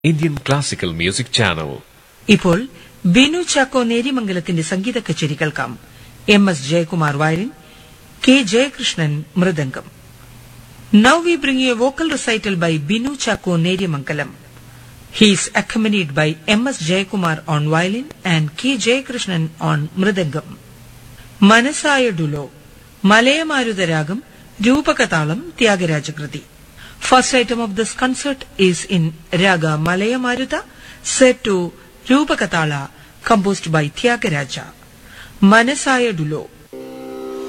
Indian Classical Music Channel. ഇപ്പോൾ ബിനു ചാക്കോ നേരിമംഗലത്തിന്റെ സംഗീത കച്ചേരി കേൾക്കാം M S Jayakumar violin K Jayakrishnan mridangam now we bring a vocal recital by Binu Chacko Nerimangalam He is accompanied by M.S. Jayakumar on violin and K. Jayakrishnan on mridangam. Manasayadulo മലയമാരുതരാഗം രൂപകതാളം ത്യാഗരാജകൃതി first item of this concert is in raga Malayamarutha set to Rupakatala composed by Tyagaraja മനസായഡുലോ